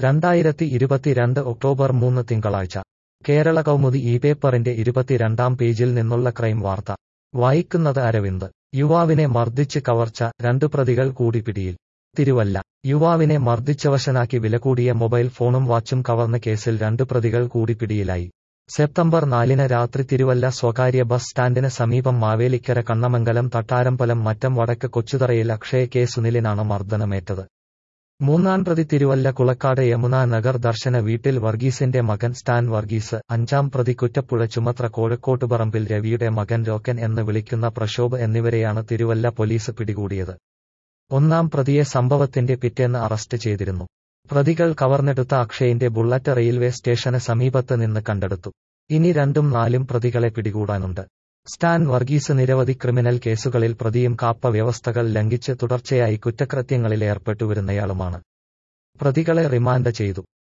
രണ്ടായിരത്തി ഇരുപത്തിരണ്ട് ഒക്ടോബർ മൂന്ന് തിങ്കളാഴ്ച കേരള കൗമുദി ഈ പേപ്പറിന്റെ ഇരുപത്തിരണ്ടാം പേജിൽ നിന്നുള്ള ക്രൈം വാർത്ത വായിക്കുന്നത് അരവിന്ദ് യുവാവിനെ മർദ്ദിച്ച് കവർച്ച രണ്ടു പ്രതികൾ കൂടി പിടിയിൽ തിരുവല്ല യുവാവിനെ മർദ്ദിച്ചവശനാക്കി വിലകൂടിയ മൊബൈൽ ഫോണും വാച്ചും കവർന്ന കേസിൽ രണ്ടു പ്രതികൾ കൂടി പിടിയിലായി സെപ്റ്റംബർ നാലിന് രാത്രി തിരുവല്ല സ്വകാര്യ ബസ് സ്റ്റാൻഡിന് സമീപം മാവേലിക്കര കണ്ണമംഗലം തട്ടാരമ്പലം മറ്റം വടക്ക് കൊച്ചുതറയിൽ അക്ഷയ കെ സുനിലിനാണ് മർദ്ദനമേറ്റത് മൂന്നാം പ്രതി തിരുവല്ല കുളക്കാട് യമുന നഗർ ദർശന വീട്ടിൽ വർഗീസിന്റെ മകൻ സ്റ്റാൻ വർഗീസ് അഞ്ചാം പ്രതി കുറ്റപ്പുഴ ചുമത്ര കോഴക്കോട്ടുപറമ്പിൽ രവിയുടെ മകൻ രോക്കൻ എന്ന് വിളിക്കുന്ന പ്രശോഭ് എന്നിവരെയാണ് തിരുവല്ല പോലീസ് പിടികൂടിയത് ഒന്നാം പ്രതിയെ സംഭവത്തിന്റെ പിറ്റേന്ന് അറസ്റ്റ് ചെയ്തിരുന്നു പ്രതികൾ കവർന്നെടുത്ത അക്ഷയന്റെ ബുള്ളറ്റ് റെയിൽവേ സ്റ്റേഷന് സമീപത്ത് നിന്ന് കണ്ടെടുത്തു ഇനി രണ്ടും നാലും പ്രതികളെ പിടികൂടാനുണ്ട് സ്റ്റാൻ വർഗീസ് നിരവധി ക്രിമിനൽ കേസുകളിൽ പ്രതിയും കാപ്പ വ്യവസ്ഥകൾ ലംഘിച്ച് തുടർച്ചയായി കുറ്റകൃത്യങ്ങളിൽ ഏർപ്പെട്ടുവരുന്നയാളുമാണ് പ്രതികളെ റിമാൻഡ് ചെയ്തു